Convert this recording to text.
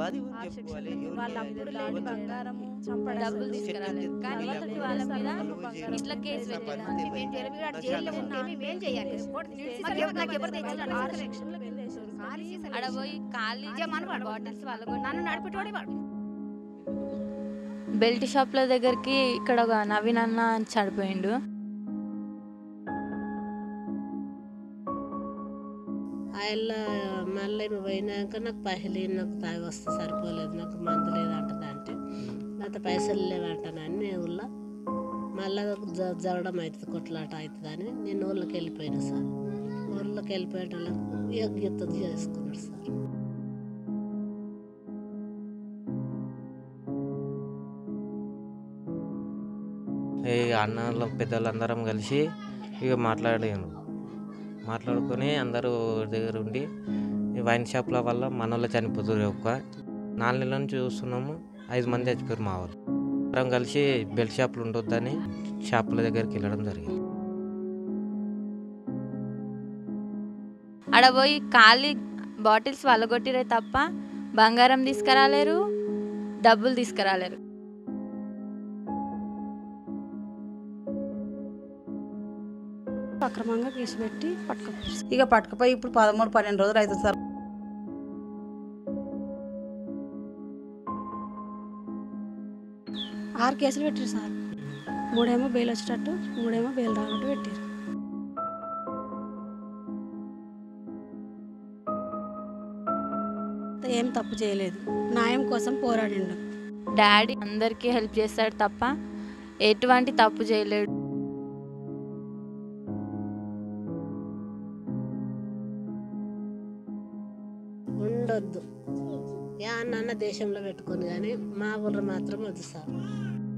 బాధ ఎవరు చెప్పుకోవాలి ఎవరు వాళ్ళు చేయాలి? అప్పుడు ఎవరు లేని బంగారము చంపడం డబ్బులు చెట్టు తీసుకురాలేదు ఎత్తి కానీ ఇలా వాళ్ళ బంగారం మీద వాళ్ళు చేయాలి. ఇట్లా కేసు నా పెట్టిన పరిస్థితి మేము పోయింది. జైలు నా జైల్లో శాతం ఉంటే మేము ఏం చేయాలి మాకు ఎవరు- నాకు ఎవరు తెచ్చారు ఆరు సెక్షన్ల కింద వేశారు. ఆడ పోయి ఖాళీ మనవాడు బాటిల్స్ వాళ్ళ నన్ను నడిపెట్టోడే వాడు బెల్ట్ షాప్ల దగ్గరికి ఇక్కడ ఒక నవీన్ అన్న చనిపోయిండు ఆయన మళ్ళీ పోయినాక నాకు పైసలు నాకు తాగి వస్తే సరిపోలేదు నాకు మందు లేదంటది అంటే నాతో పైసలు లేవంటానని నేను ఊళ్ళో మళ్ళీ జ- జరగడం అవుతుంది కొట్లాట అవుతుందని నేను ఊళ్ళోకి వెళ్ళిపోయినా సార్ ఊళ్ళోకి వెళ్ళిపోయేటోళ్ళకు యోగ్యత చేసుకున్నాడు సార్ ఈ అన్నలు పెద్దలందరం కలిసి ఇక మాట్లాడాను మాట్లాడుకొని అందరూ దగ్గర ఉండి ఈ వైన్ షాప్ల వల్ల మనోళ్ళు చనిపోతారు ఒక్క నాలుగు నెలల నుంచి చూస్తున్నాము ఐదు మంది చచ్చిపోయారు మా వాళ్ళు అందరం కలిసి బెల్ట్ షాపులు ఉండొద్దని షాపుల దగ్గరికి వెళ్ళడం జరిగింది ఆడ పోయి ఖాళీ బాటిల్స్ వలగొట్టిరే తప్ప బంగారం తీసుకురాలేరు డబ్బులు తీసుకురాలేరు అక్రమంగా కేసు పెట్టి పట్టుకపోయారు ఇక పట్టుకుపోయి ఇప్పుడు పదమూడు పన్నెండు రోజులు అవుతుంది సార్ ఆరు కేసులు పెట్టారు సార్ మూడేమో బెయిల్ వచ్చేటట్టు మూడేమో బెయిల్ రానట్టు పెట్టారు ఏం తప్పు చేయలేదు న్యాయం కోసం పోరాడిండు డాడీ అందరికీ హెల్ప్ చేస్తాడు తప్ప ఎటువంటి తప్పు చేయలేడు ఉండొద్దు యా అన్న దేశంలో పెట్టుకొని కానీ మా ఊళ్ళో మాత్రం వద్దు సార్